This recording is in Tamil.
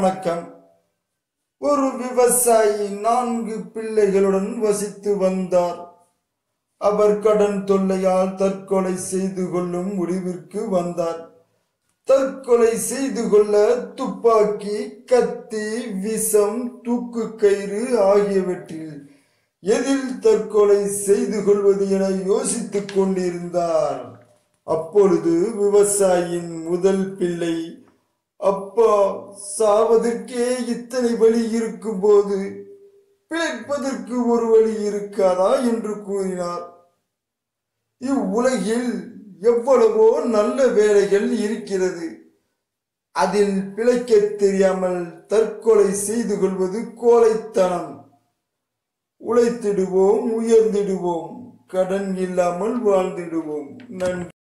வணக்கம் ஒரு விவசாயி நான்கு பிள்ளைகளுடன் வசித்து வந்தார் அவர் கடன் தொல்லையால் தற்கொலை செய்து கொள்ளும் முடிவிற்கு வந்தார் தற்கொலை செய்து கொள்ள துப்பாக்கி கத்தி விஷம் தூக்கு கயிறு ஆகியவற்றில் எதில் தற்கொலை செய்து கொள்வது என யோசித்துக் கொண்டிருந்தார் அப்பொழுது விவசாயியின் முதல் பிள்ளை அப்பா சாவதற்கே இத்தனை வழி இருக்கும்போது பிழைப்பதற்கு ஒரு வழி இருக்காதா என்று கூறினார் இவ்வுலகில் எவ்வளவோ நல்ல வேலைகள் இருக்கிறது அதில் பிழைக்கத் தெரியாமல் தற்கொலை செய்து கொள்வது கோழைத்தனம் உழைத்திடுவோம் உயர்ந்திடுவோம் கடன் இல்லாமல் வாழ்ந்திடுவோம் நன்றி